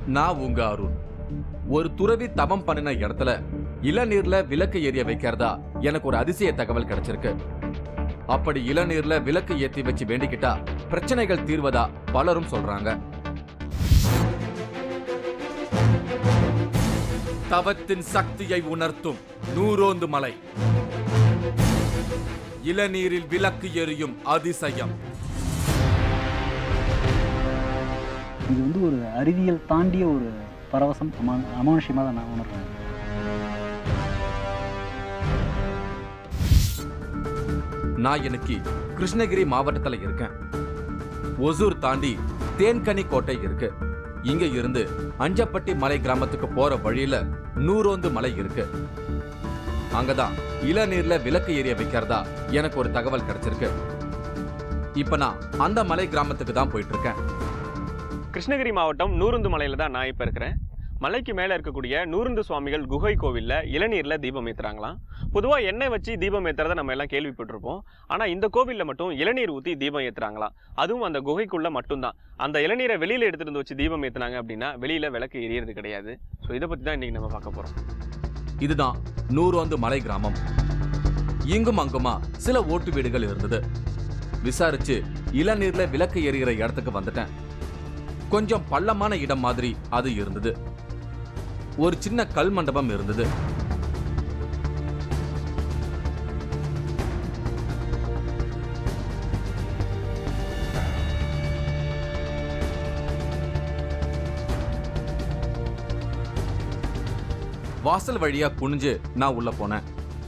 நான் உங்க அருண் ஒரு துறவி தவம் பண்ணின இடத்துல இளநீர்ல விளக்கு எரிய வைக்கிறதா எனக்கு ஒரு அதிசய தகவல் கிடைச்சிருக்கு அப்படி இளநீர்ல விளக்கு ஏத்தி வச்சு வேண்டிக்கிட்டா பிரச்சனைகள் தீர்வதா பலரும் சொல்றாங்க தவத்தின் சக்தியை உணர்த்தும் நூரோந்து மலை இளநீரில் விளக்கு எரியும் அதிசயம் இது வந்து ஒரு அறிவியல் தாண்டிய ஒரு பரவசம் அமா அமானுஷ்யமாக தான் நான் உணர்றேன் நான் இன்னைக்கு கிருஷ்ணகிரி மாவட்டத்துல இருக்கேன் ஒசூர் தாண்டி தேன்கனி கோட்டை இருக்கு இங்க இருந்து அஞ்சப்பட்டி மலை கிராமத்துக்கு போற வழியில நூரோந்து மலை இருக்கு அங்கதான் இளநீர்ல விளக்கு எரிய வைக்கிறதா எனக்கு ஒரு தகவல் கிடைச்சிருக்கு இப்ப நான் அந்த மலை கிராமத்துக்கு தான் போயிட்டு இருக்கேன் கிருஷ்ணகிரி மாவட்டம் நூருந்து மலையில தான் நான் இப்போ இருக்கிறேன் மலைக்கு மேலே இருக்கக்கூடிய நூருந்து சுவாமிகள் குகை கோவிலில் இளநீரில் தீபம் ஏற்றுறாங்களாம் பொதுவாக எண்ணெய் வச்சு தீபம் ஏற்றுறதை நம்ம எல்லாம் கேள்விப்பட்டிருப்போம் ஆனால் இந்த கோவிலில் மட்டும் இளநீர் ஊற்றி தீபம் ஏற்றுறாங்களாம் அதுவும் அந்த குகைக்குள்ளே மட்டும்தான் அந்த இளநீரை வெளியில் எடுத்துட்டு வந்து வச்சு தீபம் ஏற்றுனாங்க அப்படின்னா வெளியில் விளக்கு எரியறது கிடையாது ஸோ இதை பற்றி தான் இன்றைக்கி நம்ம பார்க்க போகிறோம் இதுதான் நூரோந்து மலை கிராமம் இங்கும் அங்குமா சில ஓட்டு வீடுகள் இருந்தது விசாரிச்சு இளநீர்ல விளக்கு எரிகிற இடத்துக்கு வந்துட்டேன் கொஞ்சம் பள்ளமான இடம் மாதிரி அது இருந்தது ஒரு சின்ன கல் மண்டபம் இருந்தது வாசல் வழியா குனிஞ்சு நான் உள்ள போனேன்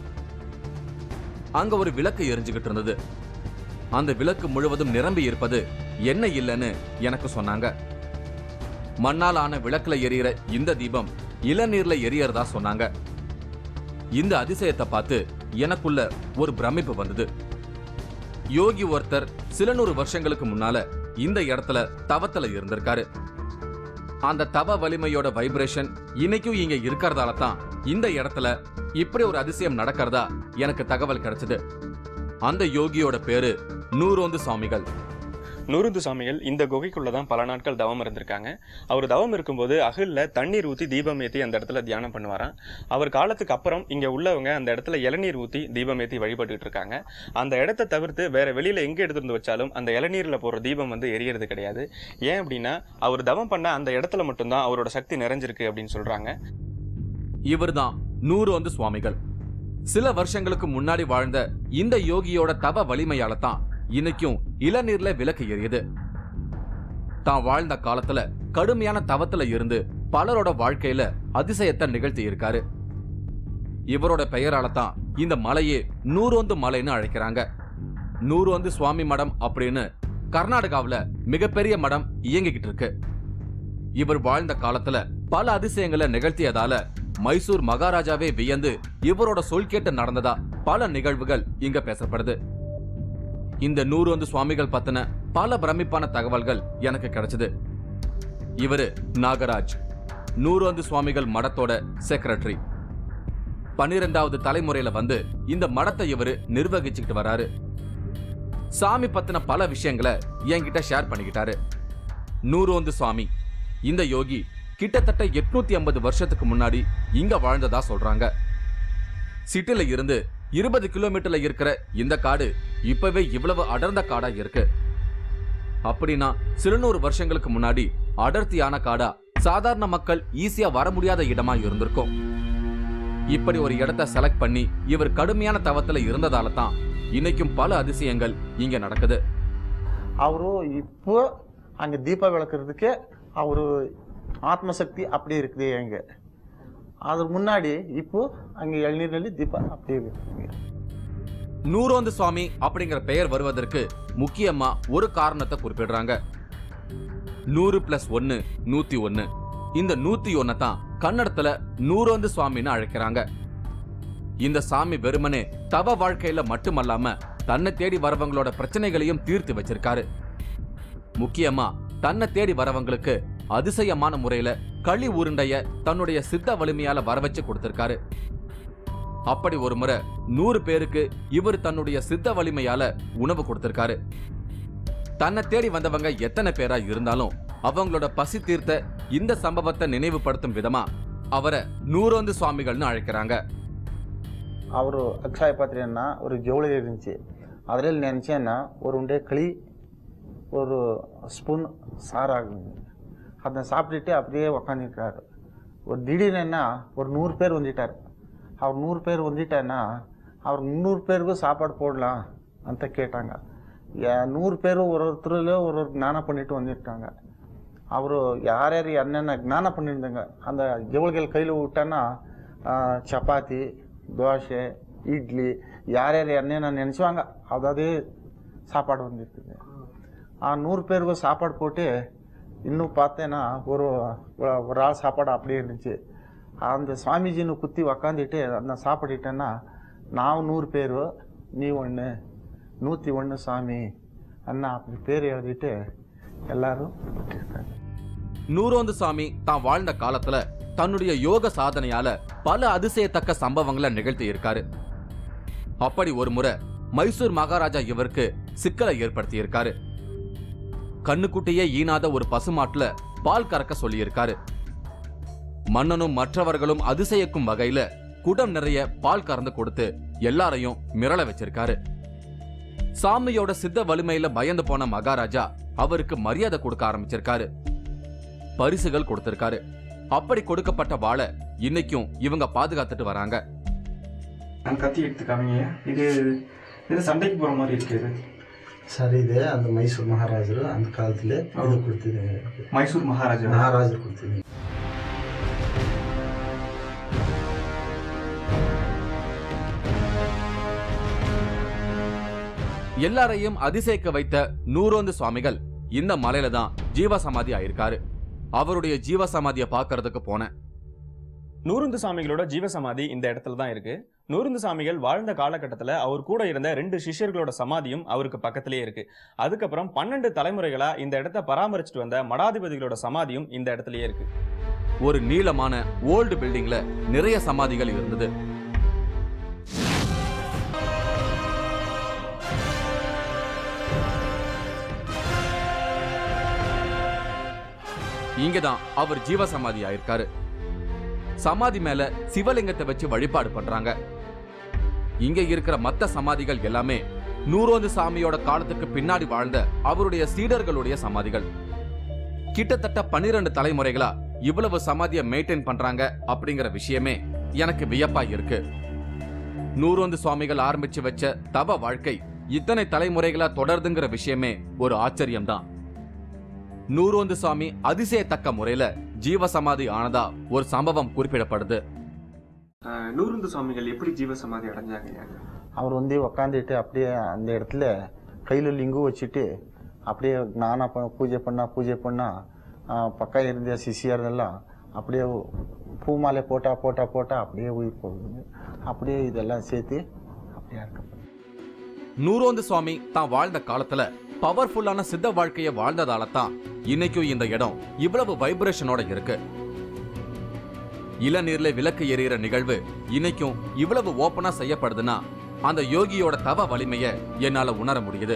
அங்க ஒரு விளக்கு எரிஞ்சுகிட்டு இருந்தது அந்த விளக்கு முழுவதும் நிரம்பி இருப்பது என்ன இல்லைன்னு எனக்கு சொன்னாங்க மண்ணால் ஆன விளக்குல எரியற இந்த தீபம் இளநீர்ல எரியறதா சொன்னாங்க இந்த அதிசயத்தை பார்த்து எனக்குள்ள ஒரு பிரமிப்பு வந்தது யோகி ஒருத்தர் சில நூறு வருஷங்களுக்கு முன்னால இந்த இடத்துல தவத்துல இருந்திருக்காரு அந்த தவ வலிமையோட வைப்ரேஷன் இன்னைக்கும் இங்க இருக்கறதால தான் இந்த இடத்துல இப்படி ஒரு அதிசயம் நடக்கிறதா எனக்கு தகவல் கிடைச்சது அந்த யோகியோட பேரு நூரோந்து சுவாமிகள் நூருந்து சுவாமிகள் இந்த குகைக்குள்ளே தான் பல நாட்கள் தவம் இருந்திருக்காங்க அவர் தவம் இருக்கும்போது அகலில் தண்ணீர் ஊற்றி தீபம் ஏற்றி அந்த இடத்துல தியானம் பண்ணுவாராம் அவர் காலத்துக்கு அப்புறம் இங்கே உள்ளவங்க அந்த இடத்துல இளநீர் ஊற்றி தீபம் ஏற்றி வழிபட்டுட்டு இருக்காங்க அந்த இடத்த தவிர்த்து வேற வெளியில் எங்கே எடுத்துட்டு வந்து வச்சாலும் அந்த இளநீரில் போகிற தீபம் வந்து எரியறது கிடையாது ஏன் அப்படின்னா அவர் தவம் பண்ண அந்த இடத்துல மட்டும்தான் அவரோட சக்தி நிறைஞ்சிருக்கு அப்படின்னு சொல்கிறாங்க இவர்தான் நூரோந்து சுவாமிகள் சில வருஷங்களுக்கு முன்னாடி வாழ்ந்த இந்த யோகியோட தவ வலிமையால தான் இன்னைக்கும் இளநீர்ல விளக்கு எரியுது தான் வாழ்ந்த காலத்துல கடுமையான தவத்துல இருந்து பலரோட வாழ்க்கையில அதிசயத்தை நிகழ்த்தி இருக்காரு இவரோட பெயரால தான் இந்த மலையே நூரோந்து மலைன்னு அழைக்கிறாங்க நூரோந்து சுவாமி மடம் அப்படின்னு கர்நாடகாவுல மிகப்பெரிய மடம் இயங்கிக்கிட்டு இருக்கு இவர் வாழ்ந்த காலத்துல பல அதிசயங்களை நிகழ்த்தியதால மைசூர் மகாராஜாவே வியந்து இவரோட சொல் கேட்டு நடந்ததா பல நிகழ்வுகள் இங்க பேசப்படுது இந்த நூறு வந்து சுவாமிகள் பத்தின பல பிரமிப்பான தகவல்கள் எனக்கு கிடைச்சது இவரு நாகராஜ் நூறு வந்து சுவாமிகள் மடத்தோட செக்ரட்டரி பன்னிரெண்டாவது தலைமுறையில வந்து இந்த மடத்தை இவரு நிர்வகிச்சுக்கிட்டு வராரு சாமி பத்தின பல விஷயங்களை என்கிட்ட ஷேர் பண்ணிக்கிட்டாரு நூரோந்து சுவாமி இந்த யோகி கிட்டத்தட்ட எட்நூத்தி ஐம்பது வருஷத்துக்கு முன்னாடி இங்க வாழ்ந்ததா சொல்றாங்க சிட்டில இருந்து இருபது கிலோமீட்டர்ல இருக்கிற இந்த காடு இப்பவே இவ்வளவு அடர்ந்த காடா இருக்கு அப்படின்னா சில நூறு வருஷங்களுக்கு முன்னாடி அடர்த்தியான காடா சாதாரண மக்கள் ஈஸியா வர முடியாத இடமா இருந்திருக்கும் இப்படி ஒரு இடத்தை செலக்ட் பண்ணி இவர் கடுமையான தவத்துல இருந்ததால தான் இன்னைக்கும் பல அதிசயங்கள் இங்க நடக்குது ಅವರು இப்போ அங்கே தீப விளக்குறதுக்கே அவர் ஆத்மசக்தி அப்படியே இருக்குது அங்கே அதுக்கு முன்னாடி இப்போ அங்கே இளநீர்ನಲ್ಲಿ தீப அப்படியே இருக்குது நூரோந்து சுவாமி அப்படிங்கிற பெயர் வருவதற்கு முக்கியமா ஒரு காரணத்தை குறிப்பிடுறாங்க நூறு பிளஸ் ஒன்னு நூத்தி ஒன்னு இந்த நூத்தி ஒன்ன தான் கன்னடத்துல நூரோந்து சுவாமின்னு அழைக்கிறாங்க இந்த சாமி வெறுமனே தவ வாழ்க்கையில மட்டுமல்லாம தன்னை தேடி வரவங்களோட பிரச்சனைகளையும் தீர்த்து வச்சிருக்காரு முக்கியமா தன்னை தேடி வரவங்களுக்கு அதிசயமான முறையில களி உருண்டைய தன்னுடைய சித்த வலிமையால வர வச்சு கொடுத்திருக்காரு அப்படி ஒரு முறை நூறு பேருக்கு இவர் தன்னுடைய சித்த வலிமையால உணவு கொடுத்திருக்காரு தன்னை தேடி வந்தவங்க எத்தனை பேரா இருந்தாலும் அவங்களோட பசி தீர்த்த இந்த சம்பவத்தை நினைவுபடுத்தும் விதமா அவரை நூறொந்து சுவாமிகள்னு அழைக்கிறாங்க ಅವರು ಅಕ್ಷಯ ಪಾತ್ರೆಯನ್ನು ஒரு ಜೋಳಿ இருந்துச்சு ಅದರಲ್ಲಿ ನೆನೆಸೇನ ஒரு உண்டே களி ஒரு ஸ்பூன் சாராகுங்க அதை சாப்பிட்டுட்டு அப்படியே உக்காந்துருக்காரு ஒரு திடீர்னு ஒரு நூறு பேர் வந்துட்டார் அவர் நூறு பேர் வந்துட்டேன்னா அவர் முந்நூறு பேருக்கு சாப்பாடு போடலாம் ಅಂತ கேட்டாங்க யா- நூறு பேர் ஒரு ஒருத்தரில் ஒரு ஒரு ಜ್ಞಾನ பண்ணிட்டு வந்துருக்காங்க ಅವರು ಯಾರ್ಯಾರು என்னென்ன ಜ್ಞಾನ பண்ணியிருந்தாங்க அந்த ஜவுளிகள் கையில் விட்டான்னா ஆ, சப்பாத்தி தோசை இட்லி யார் யார் என்னென்ன நினச்சுவாங்க அதாவது சாப்பாடு வந்துருக்குது ஆ நூறு பேருக்கு சாப்பாடு போட்டு இன்னும் பார்த்தேன்னா ஒரு ஒரு- ஒரு ஆள் சாப்பாடு அப்படியே இருந்துச்சு அந்த சுவாமிஜின்னு குத்தி உக்காந்துட்டு அந்த சாப்பிட்டுட்டேன்னா நான் நூறு பேர் நீ ஒன்று நூற்றி ஒன்று சாமி அண்ணா அப்படி பேர் எழுதிட்டு எல்லாரும் விட்டுருக்காங்க நூறோந்து சாமி தான் வாழ்ந்த காலத்துல தன்னுடைய யோக சாதனையால பல அதிசயத்தக்க சம்பவங்களை நிகழ்த்தி இருக்காரு அப்படி ஒரு முறை மைசூர் மகாராஜா இவருக்கு சிக்கலை ஏற்படுத்தி இருக்காரு கண்ணுக்குட்டியே ஈனாத ஒரு பசுமாட்டுல பால் கறக்க சொல்லியிருக்காரு மன்னனும் மற்றவர்களும் அதிசயிக்கும் வகையில குடம் நிறைய பால் கறந்து கொடுத்து எல்லாரையும் மிரள வச்சிருக்காரு சாமியோட சித்த வலிமையில பயந்து போன மகாராஜா அவருக்கு மரியாதை கொடுக்க ஆரம்பிச்சிருக்காரு பரிசுகள் கொடுத்திருக்காரு அப்படி கொடுக்கப்பட்ட வாளை இன்னைக்கும் இவங்க பாதுகாத்துட்டு வராங்க அந்த கத்தி எடுத்து காமிங்க இது இது சண்டைக்கு போற மாதிரி இருக்கு இது ಸರ್ ಇದೆ ಅಂದು ಮೈಸೂರು ಮಹಾರಾಜರು ಅಂದ ಕಾಲದಲ್ಲಿ ಇದು ಕೊಡ್ತಿದ್ದೀನಿ மைசூர் மகாராஜா ಮಹಾರಾಜರು ಕೊಡ್ತಿದ್ದೀನಿ எல்லாரையும் அதிசயிக்க வைத்த நூறோந்து சுவாமிகள் இந்த மலையில தான் ஜீவசமாதி ஆயிருக்காரு அவருடைய ஜீவசமாதியை பார்க்கறதுக்கு போனேன் நூறுந்து சாமிகளோட ஜீவசமாதி இந்த இடத்துல தான் இருக்கு நூறுந்து சாமிகள் வாழ்ந்த காலகட்டத்தில் அவர் கூட இருந்த ரெண்டு சிஷ்யர்களோட சமாதியும் அவருக்கு பக்கத்திலேயே இருக்கு அதுக்கப்புறம் பன்னெண்டு தலைமுறைகளா இந்த இடத்த பராமரிச்சுட்டு வந்த மடாதிபதிகளோட சமாதியும் இந்த இடத்துலயே இருக்கு ஒரு நீளமான ஓல்டு பில்டிங்ல நிறைய சமாதிகள் இருந்தது இங்கதான் அவர் ஜீவசமாதி ஆயிருக்காரு சமாதி மேல சிவலிங்கத்தை வச்சு வழிபாடு பண்றாங்க இங்க இருக்கிற மத்த சமாதிகள் எல்லாமே நூறோந்து சாமியோட காலத்துக்கு பின்னாடி வாழ்ந்த அவருடைய சீடர்களுடைய சமாதிகள் கிட்டத்தட்ட பன்னிரண்டு தலைமுறைகளா இவ்வளவு சமாதியை மெயின்டைன் பண்றாங்க அப்படிங்கிற விஷயமே எனக்கு வியப்பா இருக்கு நூறொந்து சுவாமிகள் ஆரம்பிச்சு வச்ச தவ வாழ்க்கை இத்தனை தலைமுறைகளா தொடருதுங்கிற விஷயமே ஒரு ஆச்சரியம்தான் நூறொந்து சுவாமி அதிசயத்தக்க முறையில ஜீவசமாதி ஆனதா ஒரு சம்பவம் குறிப்பிடப்படுது நூறுந்து சுவாமிகள் எப்படி ஜீவசமாதி அடைஞ்சாங்க அவர் வந்து உக்காந்துட்டு அப்படியே அந்த இடத்துல கையில் லிங்கம் வச்சுட்டு அப்படியே ஞான ப- பூஜை பண்ணா பூஜை பண்ணா ஆ, பக்கம் இருந்த சிஷியர்களெல்லாம் அப்படியே பூ மாலை போட்டா போட்டா போட்டா அப்படியே உயிர் போகுது அப்படியே இதெல்லாம் சேர்த்து அப்படியே இருக்க நூறோந்து சுவாமி தான் வாழ்ந்த காலத்துல பவர்ஃபுல்லான சித்த வாழ்க்கைய வாழ்ந்ததால தான் இன்னைக்கும் இந்த இடம் இவ்வளவு வைப்ரேஷனோட இருக்கு இளநீர்ல விளக்கு எரியிற நிகழ்வு இன்னைக்கும் இவ்வளவு ஓப்பனா செய்யப்படுதுன்னா அந்த யோகியோட தவ வலிமைய என்னால உணர முடியுது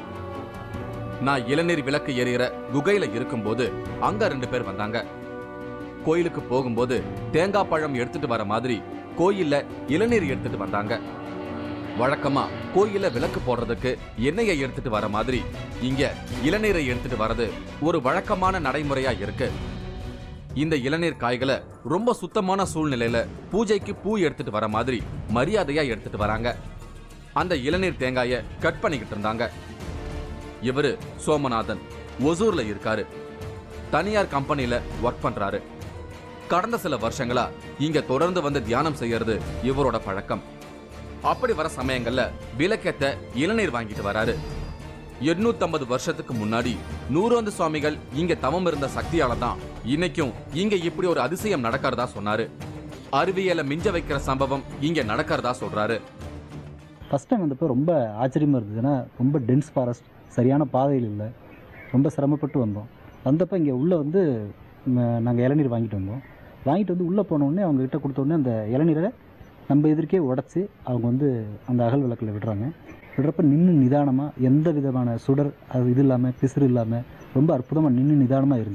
நான் இளநீர் விளக்கு எரியிற குகையில இருக்கும்போது அங்க ரெண்டு பேர் வந்தாங்க கோயிலுக்கு போகும்போது தேங்காய் பழம் எடுத்துட்டு வர மாதிரி கோயில்ல இளநீர் எடுத்துட்டு வந்தாங்க வழக்கமா கோயில்ல விளக்கு போடுறதுக்கு எண்ணெயை எடுத்துட்டு வர மாதிரி இங்க இளநீரை எடுத்துட்டு வர்றது ஒரு வழக்கமான நடைமுறையா இருக்கு இந்த இளநீர் காய்களை ரொம்ப சுத்தமான சூழ்நிலையில பூஜைக்கு பூ எடுத்துட்டு வர மாதிரி மரியாதையா எடுத்துட்டு வராங்க அந்த இளநீர் தேங்காயை கட் பண்ணிக்கிட்டு இருந்தாங்க இவரு சோமநாதன் ஒசூர்ல இருக்காரு தனியார் கம்பெனில ஒர்க் பண்றாரு கடந்த சில வருஷங்களா இங்க தொடர்ந்து வந்து தியானம் செய்யறது இவரோட பழக்கம் அப்படி வர சமயங்கள்ல விளக்கேத்த இளநீர் வாங்கிட்டு வராரு 850 வருஷத்துக்கு முன்னாடி நூறோந்து சுவாமிகள் இங்க தவம் இருந்த சக்தியால தான் இன்னைக்கும் இங்க இப்படி ஒரு அதிசயம் நடக்கிறதா சொன்னாரு அறிவியலை மிஞ்ச வைக்கிற சம்பவம் இங்க நடக்கிறதா சொல்றாரு ஃபஸ்ட் டைம் வந்தப்போ ரொம்ப ஆச்சரியமாக இருந்தது ஏன்னா ரொம்ப டென்ஸ் ஃபாரஸ்ட் சரியான பாதையில் இல்லை ரொம்ப சிரமப்பட்டு வந்தோம் வந்தப்போ இங்கே உள்ளே வந்து நாங்கள் இளநீர் வாங்கிட்டு வந்தோம் வாங்கிட்டு வந்து உள்ளே போனோடனே அவங்ககிட்ட கொடுத்த உடனே அந்த இளநீரை நம்ம எதிர்க்கே உடச்சி அவங்க வந்து அந்த அகல் விளக்கில் விடுறாங்க விடுறப்ப நின்று நிதானமாக எந்த விதமான சுடர் அது இது இல்லாமல் பிசுறு இல்லாமல் ரொம்ப அற்புதமாக நின்று நிதானமாக இருந்தது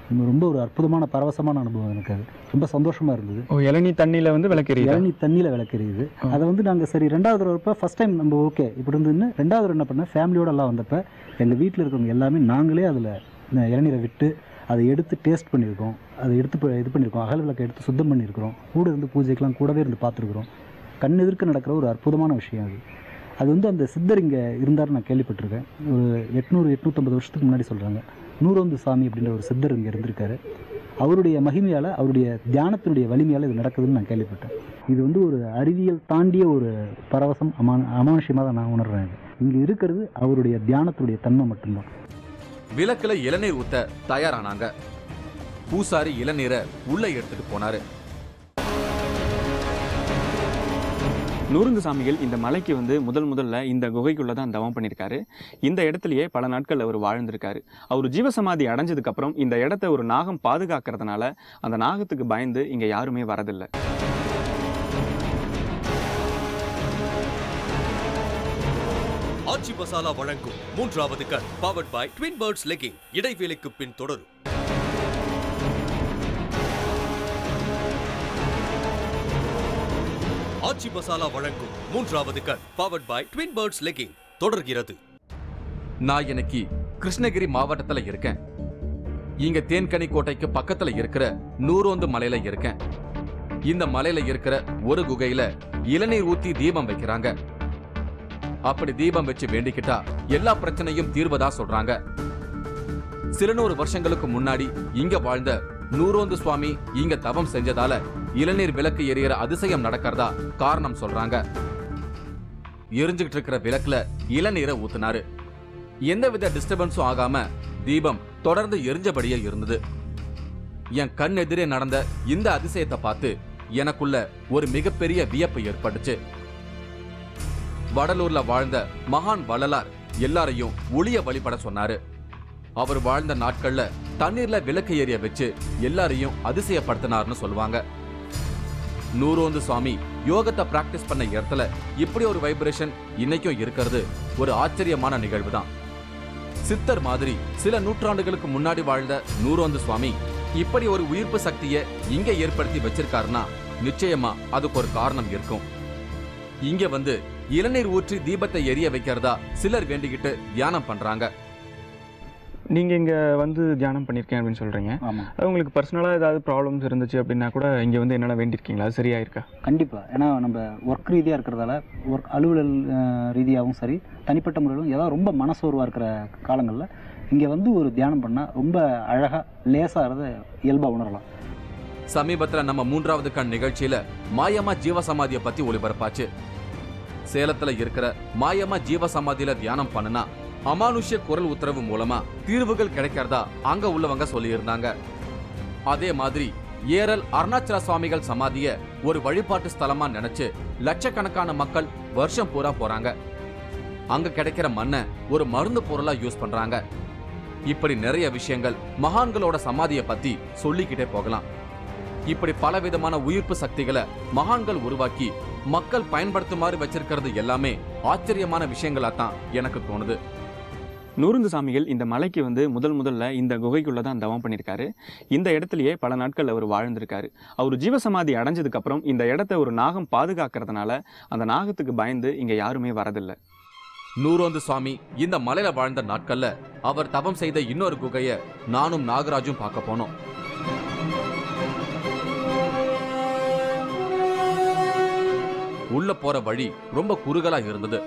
இன்னும் ரொம்ப ஒரு அற்புதமான பரவசமான அனுபவம் எனக்கு அது ரொம்ப சந்தோஷமாக இருந்தது ஓ இளநீ தண்ணியில வந்து விளக்கெறியுதா இளநீ தண்ணியில் விளக்கெரியுது ஆ. அதை வந்து நாங்கள் சரி ரெண்டாவது தடவை வரப்போ ஃபஸ்ட் டைம் நம்ம ஓகே இப்படி இருந்துன்னு ரெண்டாவது தடவை என்ன பண்ணேன் ஃபேமிலியோட எல்லாம் வந்தப்போ எங்கள் வீட்டில் இருக்கவங்க எல்லாமே நாங்களே அதில் இளநீரை விட்டு அதை எடுத்து டேஸ்ட் பண்ணியிருக்கோம் அதை எடுத்து ப- இது பண்ணியிருக்கோம் அகல் விளக்கை எடுத்து சுத்தம் பண்ணியிருக்கிறோம் கூட இருந்து பூஜைக்கெலாம் கூடவே இருந்து பார்த்துருக்குறோம் கண் எதிர்க்க நடக்கிற ஒரு அற்புதமான விஷயம் அது அது வந்து அந்த சித்தர் இங்கே இருந்தார் நான் கேள்விப்பட்டிருக்கேன் ஒரு எட்நூறு எட்நூற்றம்பது வருஷத்துக்கு முன்னாடி சொல்கிறாங்க நூறொந்து சாமி அப்படின்ற ஒரு சித்தர் இங்கே இருந்திருக்காரு அவருடைய மகிமையால் அவருடைய தியானத்தினுடைய வலிமையால் இது நடக்குதுன்னு நான் கேள்விப்பட்டேன் இது வந்து ஒரு அறிவியல் தாண்டிய ஒரு பரவசம் அமா அமானுஷ்யமாக தான் நான் உணர்றேன் இது இங்கே இருக்கிறது அவருடைய தியானத்துடைய தன்மை மட்டும்தான் விளக்குல இளநீர் ஊத்த தயாரானாங்க பூசாரி இளநீரை உள்ள எடுத்துட்டு போனாரு நூறுந்து சாமிகள் இந்த மலைக்கு வந்து முதல் முதல்ல இந்த குகைக்குள்ள தான் தவம் பண்ணியிருக்காரு இந்த இடத்துலயே பல நாட்கள் அவர் வாழ்ந்திருக்காரு அவர் ஜீவசமாதி அடைஞ்சதுக்கு அப்புறம் இந்த இடத்த ஒரு நாகம் பாதுகாக்கிறதுனால அந்த நாகத்துக்கு பயந்து இங்க யாருமே வரதில்லை ஆச்சி மசாலா வழங்கும் மூன்றாவது கண் powered by twin birds legging இடைவேளைக்கு பின் தொடரும் ஆச்சி மசாலா வழங்கும் மூன்றாவது கண் powered by twin birds legging தொடர்கிறது நான் இன்னைக்கு கிருஷ்ணகிரி மாவட்டத்துல இருக்கேன் இங்க தேன்கனி கோட்டைக்கு பக்கத்துல இருக்கிற நூறோந்து மலையில இருக்கேன் இந்த மலையில இருக்கிற ஒரு குகையில இளநீர் ஊத்தி தீபம் வைக்கிறாங்க அப்படி தீபம் வச்சு வேண்டிக்கிட்டா எல்லா பிரச்சனையும் தீர்வதா சொல்றாங்க சில நூறு வருஷங்களுக்கு முன்னாடி இங்க வாழ்ந்த நூறோந்து சுவாமி இங்க தவம் செஞ்சதால இளநீர் விளக்கு எரியற அதிசயம் நடக்கிறதா காரணம் சொல்றாங்க எரிஞ்சுகிட்டு இருக்கிற விளக்குல இளநீரை ஊத்துனாரு எந்தவித டிஸ்டர்பன்ஸும் ஆகாம தீபம் தொடர்ந்து எரிஞ்சபடியே இருந்தது என் கண் எதிரே நடந்த இந்த அதிசயத்தை பார்த்து எனக்குள்ள ஒரு மிகப்பெரிய வியப்பு ஏற்பட்டுச்சு வடலூர்ல வாழ்ந்த மகான் வள்ளலார் எல்லாரையும் ஒளிய வழிபட சொன்னாரு அவர் வாழ்ந்த நாட்கள்ல தண்ணீர்ல விளக்கு எரிய வச்சு எல்லாரையும் அதிசயப்படுத்தினார்னு சொல்லுவாங்க நூறோந்து சுவாமி யோகத்தை பிராக்டிஸ் பண்ண இடத்துல இப்படி ஒரு வைப்ரேஷன் இன்னைக்கும் இருக்கிறது ஒரு ஆச்சரியமான நிகழ்வு தான் சித்தர் மாதிரி சில நூற்றாண்டுகளுக்கு முன்னாடி வாழ்ந்த நூறோந்து சுவாமி இப்படி ஒரு உயிர்ப்பு சக்தியை இங்க ஏற்படுத்தி வச்சிருக்காருன்னா நிச்சயமா அதுக்கு ஒரு காரணம் இருக்கும் இங்க வந்து இளநீர் ஊற்றி தீபத்தை எரிய வைக்கிறதா சிலர் வேண்டிக்கிட்டு தியானம் பண்றாங்க நீங்க இங்க வந்து தியானம் பண்ணிருக்கேன் அப்படின்னு சொல்றீங்க ஆமாம் அது உங்களுக்கு பர்சனலா ஏதாவது ப்ராப்ளம்ஸ் இருந்துச்சு அப்படின்னா கூட இங்க வந்து என்னென்ன வேண்டியிருக்கீங்களா அது சரியாயிருக்கா கண்டிப்பாக ஏன்னா நம்ம ஒர்க் ரீதியாக இருக்கிறதால ஒர்க் அலுவலல் அஹ், ரீதியாகவும் சரி தனிப்பட்ட முறையிலும் ஏதாவது ரொம்ப மனசோர்வாக இருக்கிற காலங்களில் இங்கே வந்து ஒரு தியானம் பண்ணால் ரொம்ப அழகாக லேசாகிறத இயல்பாக உணரலாம் சமீபத்துல நம்ம மூன்றாவது கண் நிகழ்ச்சியில மாயமா ஜீவசமாதிய பத்தி ஒளிபரப்பாச்சு சேலத்துல இருக்கிற மாயமா ஜீவசமாதியில தியானம் பண்ணுனா அமானுஷ்ய குரல் உத்தரவு மூலமா தீர்வுகள் கிடைக்கிறதா அங்க உள்ளவங்க சொல்லியிருந்தாங்க அதே மாதிரி ஏரல் அருணாச்சல சுவாமிகள் சமாதிய ஒரு வழிபாட்டு ஸ்தலமா நினைச்சு லட்சக்கணக்கான மக்கள் வருஷம் பூரா போறாங்க அங்க கிடைக்கிற மண்ணை ஒரு மருந்து பொருளா யூஸ் பண்றாங்க இப்படி நிறைய விஷயங்கள் மகான்களோட சமாதிய பத்தி சொல்லிக்கிட்டே போகலாம் இப்படி பலவிதமான உயிர்ப்பு சக்திகளை மகான்கள் உருவாக்கி மக்கள் பயன்படுத்துமாறு வச்சிருக்கிறது எல்லாமே ஆச்சரியமான விஷயங்களா தான் எனக்கு தோணுது நூறுந்து சாமிகள் இந்த மலைக்கு வந்து முதல் முதல்ல இந்த குகைக்குள்ள தான் தவம் பண்ணியிருக்காரு இந்த இடத்துலயே பல நாட்கள் அவர் வாழ்ந்திருக்காரு அவர் ஜீவசமாதி அடைஞ்சதுக்கு அப்புறம் இந்த இடத்த ஒரு நாகம் பாதுகாக்கிறதுனால அந்த நாகத்துக்கு பயந்து இங்க யாருமே வரதில்லை நூறோந்து சுவாமி இந்த மலையில வாழ்ந்த நாட்கள்ல அவர் தவம் செய்த இன்னொரு குகைய நானும் நாகராஜும் பார்க்க போனோம் உள்ள போற வழி ரொம்ப குறுகலா இருந்தது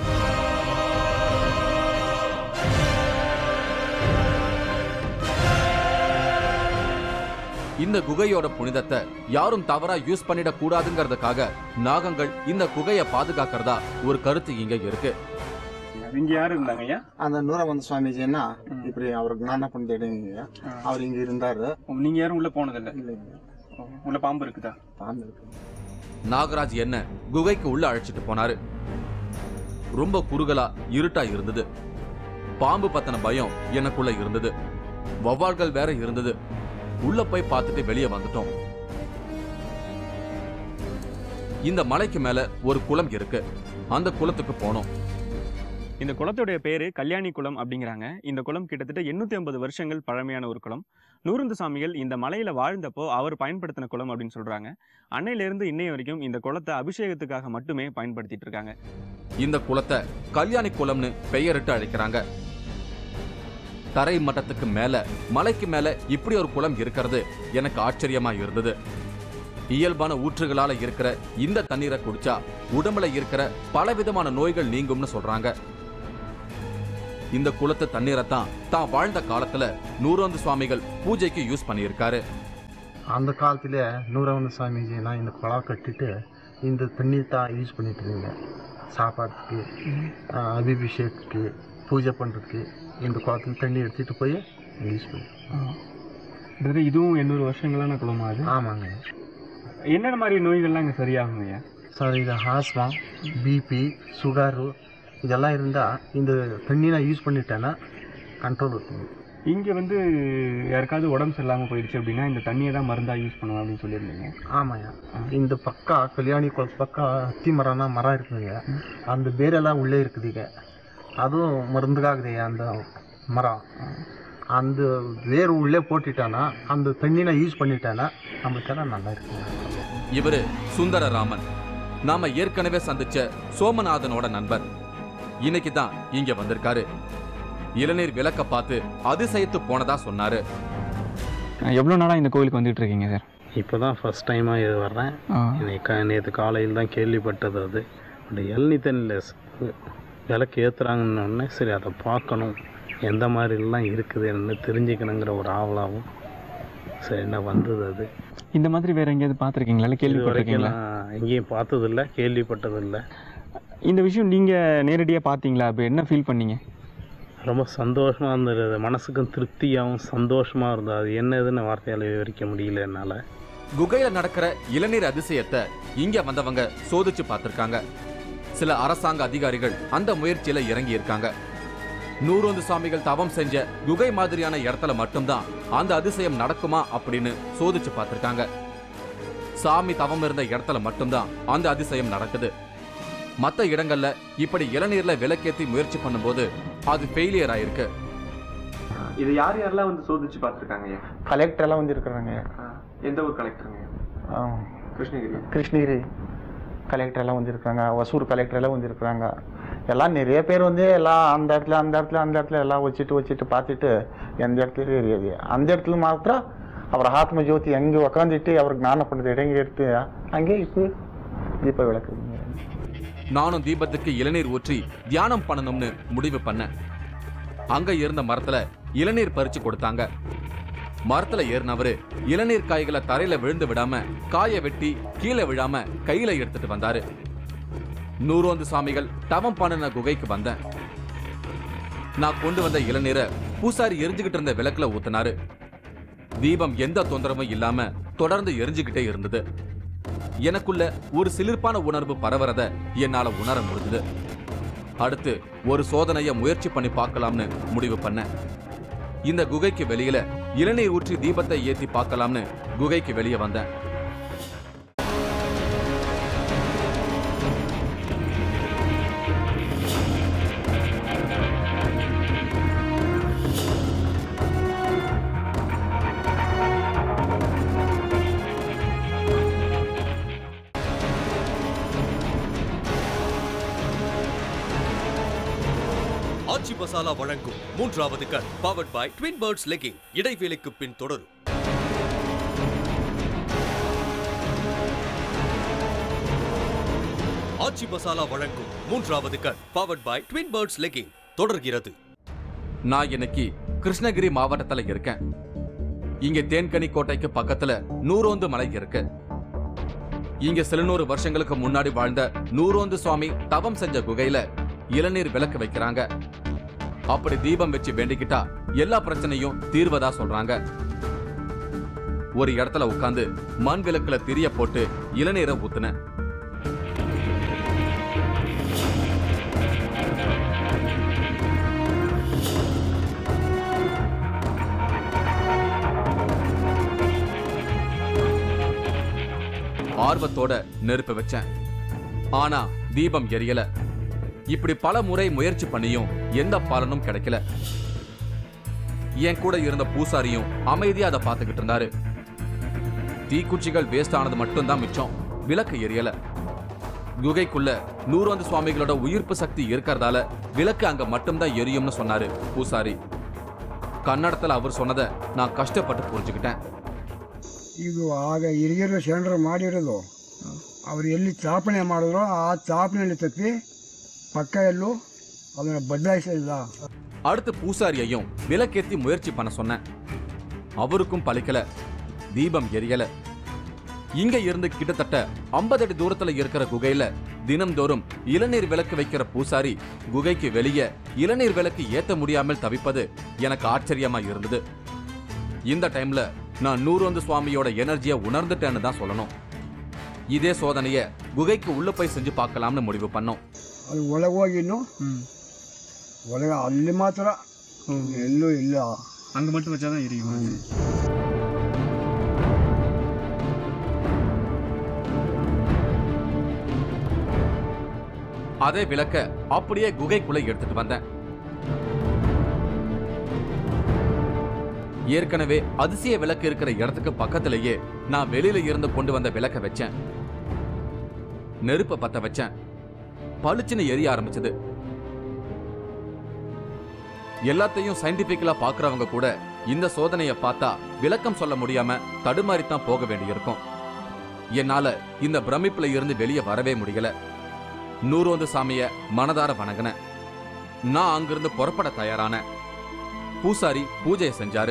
இந்த குகையோட புனிதத்தை யாரும் தவறா யூஸ் பண்ணிட கூடாதுங்கிறதுக்காக நாகங்கள் இந்த குகையை பாதுகாக்கிறதா ஒரு கருத்து இங்க இருக்கு இங்க யாரு இருந்தாங்க ஐயா அந்த நூரவந்த சுவாமிஜின்னா இப்படி அவர் ஞான பண்ணிடுங்க அவர் இங்க இருந்தாரு நீங்க யாரும் உள்ள போனதில்லை இல்லைங்க உள்ள பாம்பு இருக்குதா பாம்பு இருக்கு நாகராஜ் என்ன குகைக்கு உள்ள அழைச்சிட்டு போனாரு ரொம்ப குறுகலா இருட்டா இருந்தது பாம்பு பத்தின பயம் எனக்குள்ள இருந்தது வவ்வால்கள் வேற இருந்தது உள்ள போய் பார்த்துட்டு வெளியே வந்துட்டோம் இந்த மலைக்கு மேல ஒரு குளம் இருக்கு அந்த குளத்துக்கு போனோம் இந்த குளத்துடைய பேர் கல்யாணி குளம் அப்படிங்கிறாங்க இந்த குளம் கிட்டத்தட்ட எண்ணூற்றி ஐம்பது வருஷங்கள் பழமையான ஒரு குளம் நூறுந்து சாமிகள் இந்த மலையில் வாழ்ந்தப்போ அவர் பயன்படுத்தின குளம் அப்படின்னு சொல்கிறாங்க அன்னையிலேருந்து இன்னைய வரைக்கும் இந்த குளத்தை அபிஷேகத்துக்காக மட்டுமே பயன்படுத்திட்டு இருக்காங்க இந்த குளத்தை கல்யாணி குளம்னு பெயரிட்டு அழைக்கிறாங்க தரை மட்டத்துக்கு மேல மலைக்கு மேல இப்படி ஒரு குளம் இருக்கிறது எனக்கு ஆச்சரியமா இருந்தது இயல்பான ஊற்றுகளால இருக்கிற இந்த தண்ணீரை குடிச்சா உடம்புல இருக்கிற பலவிதமான நோய்கள் நீங்கும்னு சொல்றாங்க இந்த குளத்து தண்ணீரை தான் தான் வாழ்ந்த காலத்துல நூறாந்து சுவாமிகள் பூஜைக்கு யூஸ் பண்ணியிருக்காரு அந்த காலத்தில் நூறாவது சாமிஜினா இந்த குழா கட்டிட்டு இந்த தண்ணி தான் யூஸ் பண்ணிட்டு இருந்தீங்க சாப்பாட்டுக்கு ஆஹ், அபிஷேகத்துக்கு பூஜை பண்ணுறதுக்கு இந்த குளத்துல தண்ணி எடுத்துகிட்டு போய் யூஸ் பண்ணி இதுவும் எண்ணூறு வருஷங்களான குளமா அது ஆமாங்க என்னென்ன மாதிரி நோய்கள்லாம் இங்கே சரியாகுங்க சார் இது ஆஸ்மா பிபி சுகரு இதெல்லாம் இருந்தால் இந்த தண்ணி நான் யூஸ் பண்ணிட்டேன்னா கண்ட்ரோல் இருக்குங்க இங்கே வந்து யாருக்காவது உடம்பு சரியில்லாமல் போயிடுச்சு அப்படின்னா இந்த தண்ணியை தான் மருந்தாக யூஸ் பண்ணுவோம் அப்படின்னு சொல்லியிருந்தீங்க ஆமாய்யா இந்த பக்கம் கல்யாணி குளத்து பக்கம் அத்தி மரம்னா மரம் இருக்குதுங்க அந்த வேரெல்லாம் உள்ளே இருக்குதுங்க அதுவும் மருந்துக்காகுதுங்க அந்த மரம் அந்த வேர் உள்ளே போட்டுட்டானா அந்த தண்ணி நான் யூஸ் பண்ணிட்டேன்னா நம்மளுக்கெல்லாம் நல்லா இருக்குங்க இவரு சுந்தரராமன் நாம ஏற்கனவே சந்திச்ச சோமநாதனோட நண்பர் இன்னைக்கு தான் இங்க வந்திருக்காரு இளநீர் விளக்க பார்த்து அதிசயத்து போனதா சொன்னாரு எவ்வளோ நாளாக இந்த கோவிலுக்கு வந்துட்டு இருக்கீங்க சார் இப்போ தான் ஃபஸ்ட் டைமாக இது வர்றேன் இன்னைக்கு நேற்று காலையில் தான் கேள்விப்பட்டது அது அந்த எல்னி தண்ணியில் விளக்கு ஏற்றுறாங்கன்னொடனே சரி அதை பார்க்கணும் எந்த மாதிரிலாம் இருக்குதுன்னு தெரிஞ்சுக்கணுங்கிற ஒரு ஆவலாகவும் சரி என்ன வந்தது அது இந்த மாதிரி வேற எங்கேயாவது பார்த்துருக்கீங்களா இல்லை இது வரைக்கும் கேள்விப்பட்டிருக்கீங்களா நான் எங்கேயும் பார்த்ததில்ல கேள்விப்பட்டதில்லை இந்த விஷயம் நீங்கள் நேரடியாக பார்த்தீங்களா இப்போ என்ன ஃபீல் பண்ணீங்க ரொம்ப சந்தோஷமாக இருந்தது மனசுக்கும் திருப்தியாகவும் சந்தோஷமாக இருந்தது அது என்னதுன்னு வார்த்தையால் விவரிக்க முடியல என்னால் குகையில நடக்கிற இளநீர் அதிசயத்தை இங்க வந்தவங்க சோதிச்சு பார்த்திருக்காங்க சில அரசாங்க அதிகாரிகள் அந்த முயற்சியில இறங்கி இருக்காங்க நூறொந்து சுவாமிகள் தவம் செஞ்ச குகை மாதிரியான இடத்துல மட்டும்தான் அந்த அதிசயம் நடக்குமா அப்படின்னு சோதிச்சு பார்த்திருக்காங்க சாமி தவம் இருந்த இடத்துல மட்டும்தான் அந்த அதிசயம் நடக்குது மத்த இடங்கள்ல இப்படி இளநீர்ல விளக்கேத்தி முயற்சி பண்ணும்போது அது ஃபெயிலியர் ஆயிருக்கு இது யார் யாரெல்லாம் வந்து சோதிச்சு பார்த்துருக்காங்க கலெக்டர் எல்லாம் வந்துருக்குறாங்க எந்த ஊர் கலெக்டருங்க கிருஷ்ணகிரி கிருஷ்ணகிரி கலெக்டர் எல்லாம் வந்திருக்காங்க ஒசூர் கலெக்டர் எல்லாம் வந்திருக்காங்க எல்லாம் நிறைய பேர் வந்து எல்லாம் அந்த இடத்துல அந்த இடத்துல அந்த இடத்துல எல்லாம் வச்சுட்டு வச்சுட்டு பார்த்துட்டு எந்த இடத்துல எரியாது அந்த இடத்துல மாத்திரம் அவர் ஆத்ம ஜோதி எங்கே உக்காந்துட்டு அவர் ஞானம் பண்ணுறது இடங்க எடுத்து அங்கே இப்போ தீப விளக்குங்க நானும் தீபத்துக்கு இளநீர் ஊற்றி தியானம் பண்ணணும்னு முடிவு பண்ணேன் அங்க இருந்த மரத்துல இளநீர் பறிச்சு கொடுத்தாங்க மரத்துல ஏறினவரு இளநீர் காய்களை தரையில விழுந்து விடாம காய வெட்டி கீழே விழாம கையில எடுத்துட்டு வந்தாரு நூறோந்து சாமிகள் தவம் பண்ணின குகைக்கு வந்தேன் நான் கொண்டு வந்த இளநீரை பூசாரி எரிஞ்சுகிட்டு இருந்த விளக்குல ஊத்துனாரு தீபம் எந்த தொந்தரவும் இல்லாம தொடர்ந்து எரிஞ்சுகிட்டே இருந்தது எனக்குள்ள ஒரு சிலிர்ப்பான உணர்வு பரவறத என்னால உணர முடிஞ்சது அடுத்து ஒரு சோதனைய முயற்சி பண்ணி பார்க்கலாம்னு முடிவு பண்ணேன் இந்த குகைக்கு வெளியில இளநீர் ஊற்றி தீபத்தை ஏத்தி பார்க்கலாம்னு குகைக்கு வெளியே வந்தேன் ஆச்சி மசாலா வழங்கும் மூன்றாவது கண் powered by twin birds legging இடைவேளைக்கு பின் தொடரும் ஆச்சி மசாலா வழங்கும் மூன்றாவது கண் powered by twin birds legging தொடர்கிறது நான் இன்னைக்கு கிருஷ்ணகிரி மாவட்டத்துல இருக்கேன் இங்க தேன்கனி கோட்டைக்கு பக்கத்துல நூறோந்து மலை இருக்கு இங்க சில நூறு வருஷங்களுக்கு முன்னாடி வாழ்ந்த நூறோந்து சுவாமி தவம் செஞ்ச குகையில இளநீர் விளக்கு வைக்கிறாங்க அப்படி தீபம் வச்சு வேண்டிக்கிட்டா எல்லா பிரச்சனையும் தீர்வதா சொல்றாங்க ஒரு இடத்துல உட்கார்ந்து மண் விளக்குல திரிய போட்டு இளநீரை ஊத்துனேன் ஆர்வத்தோட நெருப்பு வச்சேன் ஆனா தீபம் எரியல இப்படி பல முறை முயற்சி பண்ணியும் எந்த பலனும் கிடைக்கல என் கூட இருந்த பூசாரியும் அமைதியா அதை பார்த்துக்கிட்டு இருந்தாரு தீக்குச்சிகள் வேஸ்ட் ஆனது மட்டும்தான் மிச்சம் விளக்கு எரியல குகைக்குள்ள நூறாந்து சுவாமிகளோட உயிர்ப்பு சக்தி இருக்கிறதால விளக்கு அங்க மட்டும்தான் எரியும்னு சொன்னாரு பூசாரி கன்னடத்துல அவர் சொன்னதை நான் கஷ்டப்பட்டு புரிஞ்சுக்கிட்டேன் ಇದು ಆಗ ಹಿರಿಯರು ಶರಣರು ಮಾಡಿರೋದು ಅವರು ಎಲ್ಲಿ ಸ್ಥಾಪನೆ ಮಾಡಿದ್ರೋ ಆ ಸ್ಥಾಪನೆಯಲ್ಲಿ ತಪ್ಪಿ ಪಕ್ಕ ಎಲ್ಲೂ ಅದನ್ನು ಬದಲಾಯಿಸಲಿಲ್ಲ அடுத்து பூசாரியையும் விளக்கேத்தி முயற்சி பண்ண சொன்னேன் அவருக்கும் பலிக்கல தீபம் எரியல இங்க இருந்து கிட்டத்தட்ட 50 அடி தூரத்துல இருக்கிற குகையில தினம்தோறும் இளநீர் விளக்கு வைக்கிற பூசாரி குகைக்கு வெளியே இளநீர் விளக்கு ஏத்த முடியாமல் தவிப்பது எனக்கு ஆச்சரியமா இருந்தது இந்த டைம்ல நான் நூறுவந்து சுவாமியோட எனர்ஜியை உணர்ந்துட்டேன்னு தான் சொல்லணும் இதே சோதனைய குகைக்கு உள்ள போய் செஞ்சு பார்க்கலாம்னு முடிவு பண்ணோம் ಅದು ಒಳಗೆ ಹೋಗಿ ಇನ್ನು ಒಳಗೆ ಅಲ್ಲಿ ಮಾತ್ರ ಎಲ್ಲೂ ಇಲ್ಲ அங்கே மட்டும் வச்சா தான் எரியும் அதே விளக்க அப்படியே குகைக்குள்ள எடுத்துட்டு வந்தேன் ஏற்கனவே அதிசய விளக்கு இருக்கிற இடத்துக்கு பக்கத்திலேயே நான் வெளியில இருந்து கொண்டு வந்த விளக்க வச்சேன் நெருப்ப பத்த வச்சேன் பளிச்சுன்னு எரிய ஆரம்பிச்சது எல்லாத்தையும் சயின்டிபிக்கலா பாக்குறவங்க கூட இந்த சோதனையை பார்த்தா விளக்கம் சொல்ல முடியாம தடுமாறித்தான் போக வேண்டியிருக்கும் என்னால இந்த பிரமிப்புல இருந்து வெளியே வரவே முடியல நூறோந்து சாமிய மனதார வணங்கினேன் நான் அங்கிருந்து புறப்பட தயாரான பூசாரி பூஜையை செஞ்சாரு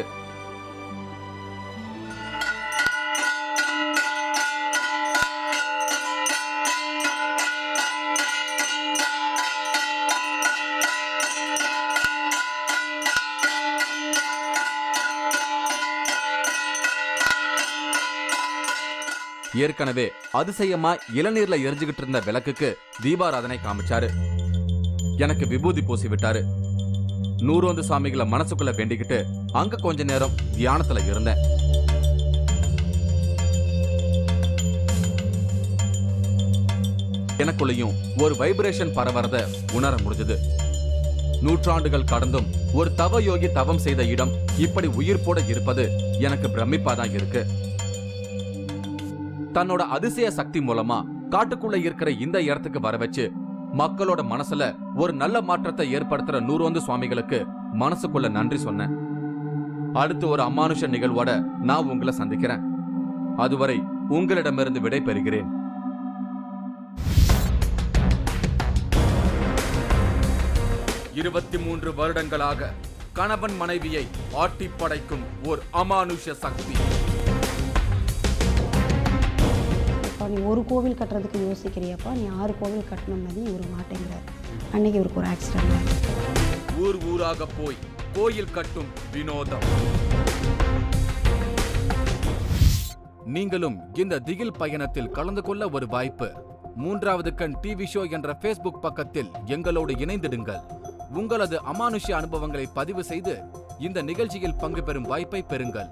ஏற்கனவே அதிசயமா இளநீர்ல எரிஞ்சுகிட்டு இருந்த விளக்குக்கு தீபாராதனை காமிச்சாரு எனக்கு விபூதி பூசி விட்டாரு நூறோந்து சாமிகளை மனசுக்குள்ள வேண்டிக்கிட்டு அங்க கொஞ்ச நேரம் தியானத்துல இருந்தேன் எனக்குள்ளேயும் ஒரு வைப்ரேஷன் பரவறத உணர முடிஞ்சது நூற்றாண்டுகள் கடந்தும் ஒரு தவ யோகி தவம் செய்த இடம் இப்படி உயிர்ப்போட இருப்பது எனக்கு பிரமிப்பா தான் இருக்கு தன்னோட அதிசய சக்தி மூலமா காட்டுக்குள்ள இருக்கிற இந்த இடத்துக்கு வர வச்சு மக்களோட மனசுல ஒரு நல்ல மாற்றத்தை ஏற்படுத்துற நூறோந்து சுவாமிகளுக்கு மனசுக்குள்ள நன்றி சொன்னேன் அடுத்து ஒரு அமானுஷ நிகழ்வோட நான் உங்களை சந்திக்கிறேன் அதுவரை உங்களிடமிருந்து விடை பெறுகிறேன் இருபத்தி மூன்று வருடங்களாக கணவன் மனைவியை ஆட்டி படைக்கும் ஒரு அமானுஷ சக்தி அப்பா நீ ஒரு கோவில் கட்டுறதுக்கு யோசிக்கிறியப்பா நீ ஆறு கோவில் கட்டணும்னது இவர் மாட்டேங்கிறார் அன்னைக்கு இவருக்கு ஒரு ஆக்சிடென்ட் ஊர் ஊராக போய் கோயில் கட்டும் வினோதம் நீங்களும் இந்த திகில் பயணத்தில் கலந்து கொள்ள ஒரு வாய்ப்பு மூன்றாவது கண் டிவி ஷோ என்ற ஃபேஸ்புக் பக்கத்தில் எங்களோடு இணைந்திடுங்கள் உங்களது அமானுஷ்ய அனுபவங்களை பதிவு செய்து இந்த நிகழ்ச்சியில் பங்கு பெறும் வாய்ப்பை பெறுங்கள்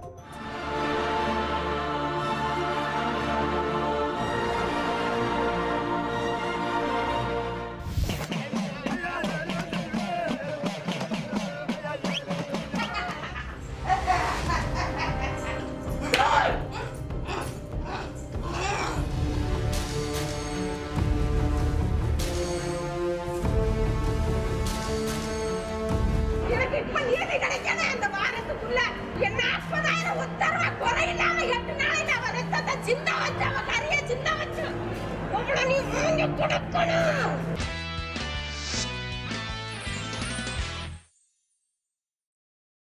எனக்கு இப்ப நீதி கிடைக்கணும் அந்த வாரத்துக்குள்ள என்ன நாற்பதாயிரம் உத்தரவா குறையில்லாம எட்டு நாளைக்கு அவன் ரத்தத்தை சின்ன வச்சு அவன் கறியை சின்ன வச்சு அவ்வளவு நீ வாங்கி கொடுக்கணும்